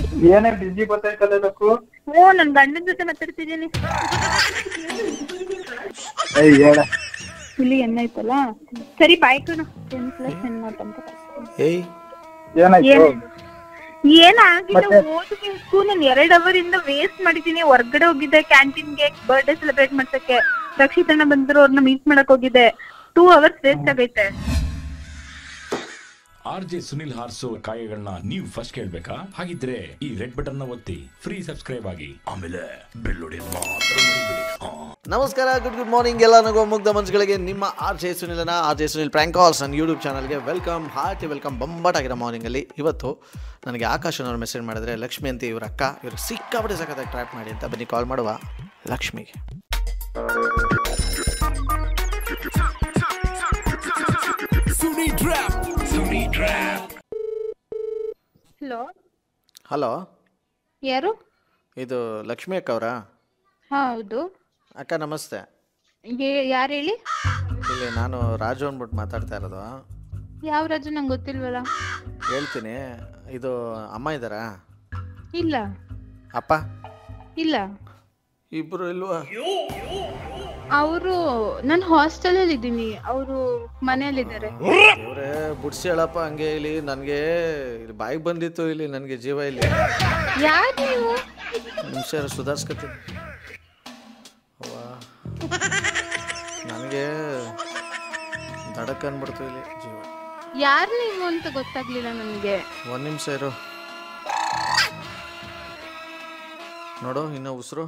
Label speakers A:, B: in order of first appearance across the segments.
A: ಏನೇ ಬಿಜಿ ಗೊತ್ತಾಯ್ತಲ್ಲ ಲಕ್ಕು
B: ಓ ನನ್ ಗಂಡನ ಜೊತೆ ಮಾತಾಡ್ತಿದ್ದೀನಿ
A: ಏಯ್ ಹೇಳ
B: ಇಲ್ಲಿ ಏನಾಯ್ತಲ್ಲ ಸರಿ ಬಾಯ್ ಕಣ ಟೆನ್ ಪ್ಲಸ್ ಟೆನ್ ಮಾತಂತ
C: ಏಯ್
A: ಏನಾಯ್ತು
B: ಏನ್ ಏನಾಗಿಲ್ಲ
A: ಮತ್ತೆ?
B: ಓದಬೇಕು ನಾನು ಎರಡ್ ಅವರ್ ಇಂದ ವೇಸ್ಟ್ ಮಾಡಿದೀನಿ ಹೊರ್ಗಡೆ ಹೋಗಿದ್ದೆ ಕ್ಯಾಂಟೀನ್ಗೆ ಬರ್ಡೇ ಸೆಲೆಬ್ರೇಟ್ ಮಾಡ್ಸಕ್ಕೆ ರಕ್ಷಿತಣ್ಣ ಬಂದ್ರು ಅವ್ರನ್ನ ಮೀಟ್ ಮಾಡಕ್ ಹೋಗಿದ್ದೆ ಟೂ ಅವರ್ಸ್ ವೇಸ್ಟ್ ಆಗೈತೆ
D: ಆರ್ ಜೆ ಸುನಿಲ್ ಹಾರ್ಸೋ ಕಾಯಗಳನ್ನ ನೀವು ಫಸ್ಟ್ ಕೇಳ್ಬೇಕಾ ಹಾಗಿದ್ರೆ ಈ ರೆಡ್ ಬಟನ್ ನ ಒತ್ತಿ ಫ್ರೀ ಸಬ್ಸ್ಕ್ರೈಬ್ ಆಗಿ ಆಮೇಲೆ ಬೆಲ್ ಹೊಡೆಯೋದ್ ಮಾತ್ರ ಮರಿಬೇಡಿ. ಹಾ.
C: ನಮಸ್ಕಾರ ಗುಡ್ ಗುಡ್ ಮಾರ್ನಿಂಗ್ ಎಲ್ಲ ನಗೋ ಮುಗ್ಧ ಮನ್ಸುಗಳಿಗೆ ನಿಮ್ಮ ಆರ್ ಜೆ ಸುನಿಲನ R J Sunil prank calls ನನ್ನ ಯೂಟ್ಯೂಬ್ ಚಾನಲ್ಗೆ ವೆಲ್ಕಮ್ ಹಾರ್ಟಿ ವೆಲ್ಕಮ್ ಬಂಬಾಟಾಗಿರೋ ಮಾರ್ನಿಂಗಲ್ಲಿ ಇವತ್ತು ನನಗೆ ಆಕಾಶನವ್ರು ಮೆಸೇಜ್ ಮಾಡಿದ್ರೆ ಲಕ್ಷ್ಮಿ ಅಂತ ಇವ್ರ ಅಕ್ಕ ಇವ್ರು ಸಿಕ್ಕಾಪಟ್ಟೆ ಸಖತ್ತಾಗಿ ಟ್ರ್ಯಾಪ್ ಮಾಡಿ ಅಂತ ಬನ್ನಿ ಕಾಲ್ ಮಾಡುವ ಲಕ್ಷ್ಮಿಗೆ
B: ಹಲೋ
C: ಹಲೋ
B: ಯಾರು
C: ಇದು ಲಕ್ಷ್ಮಿ ಅಕ್ಕ ಅವರಾ
B: ಹೌದು
C: ಅಕ್ಕ ನಮಸ್ತೆ
B: ಯಾರು ಹೇಳಿ
C: ಇಲ್ಲಿ ನಾನು ರಾಜು ಅಂದ್ಬಿಟ್ಟು ಮಾತಾಡ್ತಾ ಇರೋದು
B: ಯಾವ ರಾಜು ನಂಗೆ ಗೊತ್ತಿಲ್ವಲ್ಲ
C: ಹೇಳ್ತೀನಿ ಇದು ಅಮ್ಮ ಇದ್ದಾರಾ
B: ಇಲ್ಲ
C: ಅಪ್ಪ
B: ಇಲ್ಲ
C: ಇಬ್ಬರು ಇಲ್ವಾ
B: ಅವರು ನಾನು ಹಾಸ್ಟೆಲಲ್ಲಿ ಇದ್ದೀನಿ ಅವರು ಮನೆಯಲ್ಲಿದ್ದಾರೆ
C: ದೇವ್ರೆ ಬುಡ್ಸಿ ಹೇಳಪ್ಪ ಹಂಗೆ ಇಲ್ಲಿ ನನಗೆ ಇಲ್ಲಿ ಬಾಯಿಗೆ ಬಂದಿತ್ತು ಇಲ್ಲಿ ನನಗೆ ಜೀವ ಇಲ್ಲಿ
B: ಯಾರು ನೀವು
C: ನಿಮಿಷ ಸುಧಾರಿಸ್ಕತ್ತೀನಿ ಅವ್ವ ನನಗೆ ದಡಕ್ ಅನ್ಬಿಡ್ತು ಇಲ್ಲಿ ಜೀವ
B: ಯಾರು ನೀವು ಅಂತ ಗೊತ್ತಾಗ್ಲಿಲ್ಲ ನನಗೆ
C: ಒಂದು ನಿಮಿಷ ಇರು ನೋಡು ಇನ್ನು ಉಸಿರು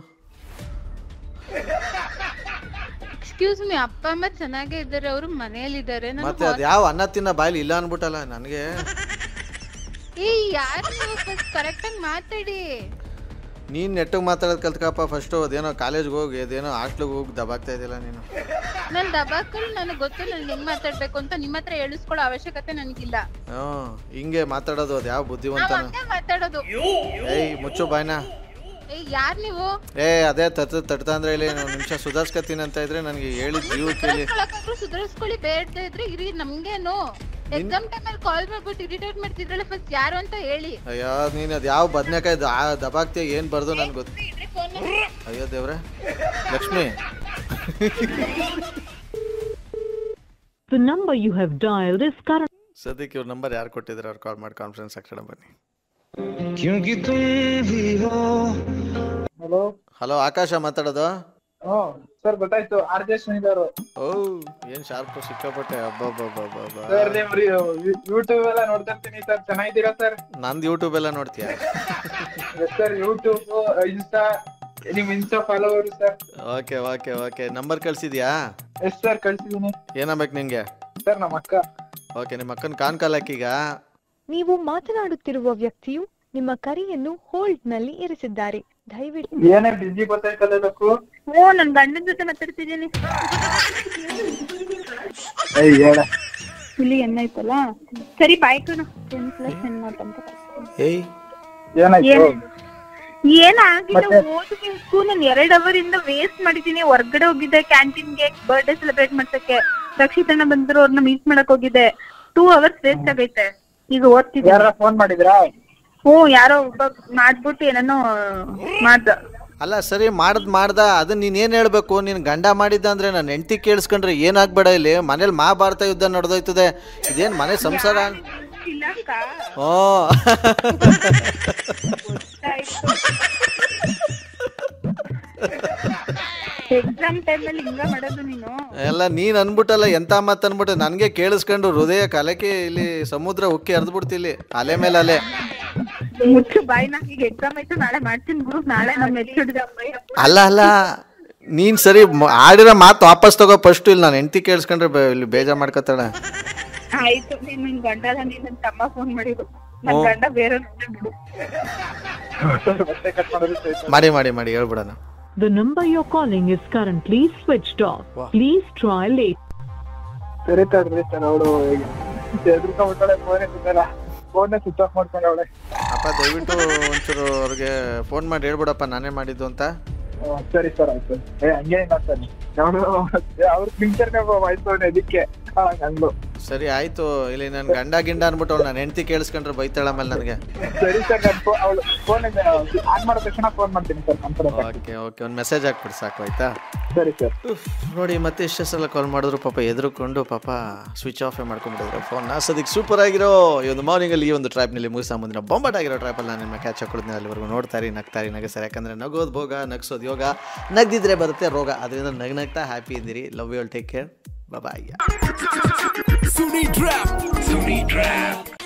B: ಎಕ್ಸ್ಕ್ಯೂಸ್ ಮಿ ಅಪ್ಪ ಅಮ್ಮ ಚೆನ್ನಾಗೇ ಇದ್ದಾರೆ ಅವರು ಮನೆಯಲ್ಲಿದ್ದಾರೆ ನಾನು
C: ಮತ್ತೆ ಅದು ಯಾವ ಅನ್ನ ತಿನ್ನ ಬಾಯ್ಲಿ ಇಲ್ಲ ಅನ್ಬಿಟ್ಟಲ್ಲ ನನಗೆ
B: ಏ ಯಾರು ನೀವು ಫಸ್ಟ್ ಕರೆಕ್ಟಾಗಿ ಮಾತಾಡಿ
C: ನೀನು ನೆಟ್ಟಿಗೆ ಮಾತಾಡೋದು ಕಲ್ತ್ಕಪ್ಪ ಫಸ್ಟು ಅದೇನೋ ಕಾಲೇಜ್ಗೆ ಹೋಗಿ ಅದೇನೋ ಹಾಸ್ಟ್ಲಿಗೆ ಹೋಗಿ ದಬಾಗ್ತಾ ಇದೆಯಲ್ಲ ನೀನು
B: ನನ್ ದಬಾಕಲ್ ನನಗೆ ಗೊತ್ತು ನನ್ಗೆ ಹೆಂಗ್ ಮಾತಾಡ್ಬೇಕು ಅಂತ ನಿಮ್ಮ ಹತ್ರ ಹೇಳಿಸ್ಕೊಳ್ಳೋ ಅವಶ್ಯಕತೆ ನನಗಿಲ್ಲ
C: ಹ್ಞೂ ಹಿಂಗೆ ಮಾತಾಡೋದು ಅದು ಯಾವ
B: ನಾವ್
C: ಬುದ್ಧಿವಂತನ
B: ಹಂಗೆ ಮಾತಾಡೋದು
C: ಏಯ್ ಮುಚ್ಚು ಬಾಯ್ನ
B: ಏ ಯಾರ್ ನೀವು
C: ಏ ಅದೇ ತತ್ ತಡ್ತಾ ಅಂದ್ರೆ ಇಲ್ಲಿ ಒಂದು ನಿಮಿಷ ಸುಧಾರಿಸ್ಕತೀನಿ ಅಂತ ಇದ್ರೆ ನನಗೆ ಹೇಳಿದ ಜೀವ ಕೇಳಿ
B: ಸುಧಾರಿಸ್ಕೊಳಕ್ಕಾದ್ರೂ ಸುಧಾರಿಸ್ಕೊಳ್ಳಿ ಬೇಡದೇ ಇದ್ರೆ ಇರಿ ನಮ್ಗೇನು ಎಕ್ಸಾಮ್ ಟೈಮಲ್ಲಿ ಕಾಲ್ ಮಾಡ್ಬಿಟ್ಟು ಇರಿಟೇಟ್ ಮಾಡ್ತಿದ್ರಲ್ಲ ಫಸ್ಟ್ ಯಾರು ಅಂತ ಹೇಳಿ
C: ಅಯ್ಯೋ ನೀನು ಅದು ಯಾವ ಬದನೆಕಾಯಿ ದಬಾಕ್ತಿ ಏನು ಬರ್ದು ನನ್ಗೆ ಗೊತ್ತು
B: ಇಡ್ರಿ ಫೋನ್
C: ಅಯ್ಯೋ ದೇವ್ರೆ Lakshmi
E: The number you have dialed is currently
C: ಸದ್ಯಕ್ಕೆ ಇವ್ರ ನಂಬರ್ ಯಾರು ಕೊಟ್ಟಿದ್ರೆ ಅವ್ರು ಕಾಲ್ ಮಾಡಿ ಕಾನ್ಫರೆನ್ಸ್ ಹಾಕ್ಸೋಣ ಬನ್ನಿ
A: ಹಲೋ
C: ಹಲೋ ಆಕಾಶ ಮಾತಾಡೋದು
A: ಹ್ಮ್ ಸರ್ ಗೊತ್ತಾಯ್ತು ಆರ್ ಜೆ ಸುನಿಲ್ ಅವರು
C: ಓ ಏನು ಶಾರ್ಪ್ ಸಿಕ್ಕಾಪಟ್ಟೆ ಅಬ್ಬಬ್ಬಬ್ಬಬ್ಬ
A: ಸರ್ ನೀವು ಯೂಟ್ಯೂಬ್ ಎಲ್ಲ ನೋಡ್ತಾ ಇರ್ತೀನಿ ಸರ್ ಚೆನ್ನಾಗಿದ್ದೀರಾ ಸರ್
C: ನಂದು ಯೂಟ್ಯೂಬ್ ಎಲ್ಲ ನೋಡ್ತೀಯ
A: ಸರ್ ಯೂಟ್ಯೂಬ್ ಇನ್ಸ್ಟಾ ನಿಮ್ Insta follower sir
C: okay okay okay number ಕಳ್ಸಿದ್ಯಾ
A: ಎಸ್ ಸರ್ ಕಳ್ಸಿದೀನಿ
C: ಏನಾಗ್ಬೇಕು ನಿಂಗೆ
A: ಸರ್ ನಮ್ಮ ಅಕ್ಕ
C: ಓಕೆ ನಿಮ್ಮ ಅಕ್ಕನ ಕಾನ್ ಕಾಲ್ ಹಾಕೀಗ
F: ನೀವು ಮಾತನಾಡುತ್ತಿರುವ ವ್ಯಕ್ತಿಯು ನಿಮ್ಮ ಕರೆಯನ್ನು ಹೋಲ್ಡ್ನಲ್ಲಿ ಇರಿಸಿದ್ದಾರೆ ದಯವಿಟ್ಟು
A: ಏನೇ ಬಿಜಿ ಗೊತ್ತಾಯ್ತಲ್ಲ ಲಕ್ಕು
B: ಓ ನನ್ ಗಂಡನ ಜೊತೆ ಮಾತಾಡ್ತಿದ್ದೀನಿ
A: ಏಯ್ ಹೇಳ
B: ಇಲ್ಲಿ ಏನಾಯ್ತಲ್ಲ ಸರಿ ಬಾಯ್ ಕಣ ಟೆನ್ ಪ್ಲಸ್ ಟೆನ್ ಮಾತಂತ
C: ಏಯ್
A: ಏನಾಯ್ತು
B: ಏನಾಗಿಲ್ಲ
A: ಮತ್ತೆ?
B: ಓದಬೇಕು ನಾನು ಎರಡ್ ಅವರ್ ಇಂದ ವೇಸ್ಟ್ ಮಾಡಿದೀನಿ ಹೊರ್ಗಡೆ ಹೋಗಿದ್ದೆ ಕ್ಯಾಂಟೀನ್ಗೆ ಬರ್ಡೇ ಸೆಲೆಬ್ರೇಟ್ ಮಾಡ್ಸಕ್ಕೆ ರಕ್ಷಿತಣ್ಣ ಬಂದ್ರು ಅವ್ರನ್ನ ಮೀಟ್ ಮಾಡಕ್ ಹೋಗಿದ್ದೆ ಟೂ ಅವರ್ಸ್ ವೇಸ್ಟ್ ಆಗೈತೆ ಈಗ ಓದ್ತಿದ್ದೀನಿ
A: ಯಾರ ಫೋನ್ ಮಾಡಿದ್ರಾ
B: ಹ್ಞೂ ಯಾರೋ ಒಬ್ಬ ಮಾಡ್ಬಿಟ್ಟು ಏನೇನೋ ಮಾಡ್ದ
C: ಅಲ್ಲ ಸರಿ ಮಾಡದ್ ಮಾಡ್ದ ಅದನ್ನ ನೀನ್ ಏನ್ ಹೇಳ್ಬೇಕು ನೀನ್ ಗಂಡ ಮಾಡಿದ್ದ ಅಂದ್ರೆ ನನ್ನ ಹೆಂಡತಿ ಕೇಳಿಸ್ಕೊಂಡ್ರೆ ಏನಾಗ್ಬೇಡ ಇಲ್ಲಿ ಮನೇಲಿ ಮಹಾಭಾರತ ಯುದ್ಧ ನಡೆದೋಯ್ತದೆ ಇದೇನ್ ಮನೆ ಸಂಸಾರ
B: ಇಲ್ಲಕ್ಕ
C: ಓ
B: ಎಕ್ಸಾಮ್ ಟೈಮಲ್ಲಿ ಹಿಂಗ ಮಾಡೋದು ನೀನು
C: ಎಲ್ಲ ನೀನ್ ಅನ್ಬಿಟ್ಟಲ್ಲ ಎಂತ ಮಾತು ಅನ್ಬಿಟ್ಟು ನನಗೆ ಕೇಳಿಸ್ಕೊಂಡು ಹೃದಯ ಕಲಕೆ ಇಲ್ಲಿ ಸಮುದ್ರ ಉಕ್ಕಿ ಹರಿದ್ಬಿಡ್ತಿ ಇಲ್ಲಿ ಅಲೆ ಮೇಲೆ ಅಲೆ
B: ಮುಚ್ಚು ಬಾಯ್ನ ಈಗ ಎಕ್ಸಾಮ್ ಆಯ್ತು ನಾಳೆ ಮಾಡ್ತೀನಿ ಗುರು ನಾಳೆ ನಮ್ಮ ಎತ್ತಿಡಿದ
C: ಅಲ್ಲ ಅಲ್ಲ ನೀನ್ ಸರಿ ಮ- ಆಡಿರೋ ಮಾತು ವಾಪಸ್ ತಗೋ ಫಸ್ಟ್ ಇಲ್ಲಿ ನಾನು ಹೆಂಡತಿ ಕೇಳಿಸ್ಕೊಂಡ್ರೆ ಬೆ- ಇಲ್ಲಿ ಬೇಜಾರ್ ಮಾಡ್ಕೊತಾಳೆ
B: ಆಯ್ತು ನೀನ್ ನಿನ್ ಗಂಡ ಅಲ್ಲ ನೀನ್ ನನ್ ತಮ್ಮ ಫೋನ್ ಮಾಡಿದ್ರು ನನ್ ಗಂಡ ಬೇರೆ ಬಿಡು
A: ಮತ್ತೆ ಕಟ್ ಮಾಡೋದು
C: ಮಾಡಿ ಮಾಡಿ ಮಾಡಿ ಹೇಳ್ಬಿಡೋಣ
E: the number you're calling is currently switched off.
C: Wow.
E: Please try later.
A: ಸರಿ ತಡ್ರಿ ಸರ್ ಅವಳು ಎದ್ರುಕೊಂಡ್ಬಿಟ್ಟಾಳೆ ಫೋನ್ ಎತ್ತಿದ್ದಲ್ಲ ಫೋನ್ ಸ್ವಿಚ್ ಆಫ್ ಮಾಡ್ಕೊಂಡವಳೆ
C: ಅಪ್ಪ ದಯವಿಟ್ಟು ಒಂಚೂರು ಅವ್ರಿಗೆ ಫೋನ್ ಮಾಡಿ ಹೇಳ್ಬಿಡಪ್ಪ ನಾನೇ ಮಾಡಿದ್ದು ಅಂತ
A: ಸರಿ ಸರ್ ಆಯ್ತು ಏ ಹಂಗೇನಿಲ್ಲ ಸರ್ ಅವಳು ಅವ್ರ ಪಿಕ್ಚರ್ನೇ ವಾಯ್ಸವನೆ ಅದಕ್ಕೆ ಹಂಗ್ಲು
C: ಸರಿ ಆಯ್ತು ಇಲ್ಲಿ ನನ್ ಗಂಡ ಗಿಂಡ ಅನ್ಬಿಟ್ಟು ಅವ್ಳು ನಾನು ಹೆಂಡತಿ ಕೇಳಿಸ್ಕೊಂಡ್ರೆ ಬೈತಾಳ ಆಮೇಲೆ ನನಗೆ
A: ಸರಿ ಸರ್ ನಾನು ಅವಳು ಫೋನ್ ಆನ್ ಮಾಡಿದ ತಕ್ಷಣ ಫೋನ್ ಮಾಡ್ತೀನಿ ಸರ್ ನಮ್ಮ ಕಡೆ
C: ಓಕೆ ಓಕೆ ಒಂದು ಮೆಸೇಜ್ ಹಾಕ್ಬಿಡಿ ಸಾಕು ಆಯ್ತಾ
A: ಸರಿ ಸರ್
C: ಉಫ್, ನೋಡಿ ಮತ್ತೆ ಎಷ್ಟೇ ಸಲ ಕಾಲ್ ಮಾಡಿದ್ರು ಪಾಪ ಎದುರುಕೊಂಡು ಪಾಪ ಸ್ವಿಚ್ ಆಫೇ ಮಾಡ್ಕೊಂಡ್ಬಿಟ್ಟಿದ್ರು ಫೋನ್ನ ಸದ್ಯಕ್ಕೆ ಸೂಪರ್ ಆಗಿರೋ ಈ ಒಂದು ಮಾರ್ನಿಂಗಲ್ಲಿ ಈ ಒಂದು ಟ್ರ್ಯಾಪ್ನಲ್ಲಿ ಮುಗಿಸ ಮುಂದಿನ ಬೊಂಬಟ್ ಆಗಿರೋ ಟ್ರ್ಯಾಪಲ್ಲಿ ನಾನು ನಿಮ್ಮ ಕ್ಯಾಚ್ ಹಾಕೊಡ್ತೀನಿ ಅಲ್ಲಿವರೆಗೂ ನೋಡ್ತಾರಿ ನಗ್ತಾರಿ ನಗಸ್ತಾರೆ ಯಾಕಂದರೆ ನಗೋದು ಭೋಗ ನಗ್ಸೋದು ಯೋಗ ನಗ್ದಿದ್ರೆ ಬರುತ್ತೆ ರೋಗ ಅದರಿಂದ ನಗ್ ನಗ್ತಾ ಹ್ಯಾಪಿ ಇದ್ದೀರಿ love you all take care bye
G: Sunni Trap. Sunni Trap.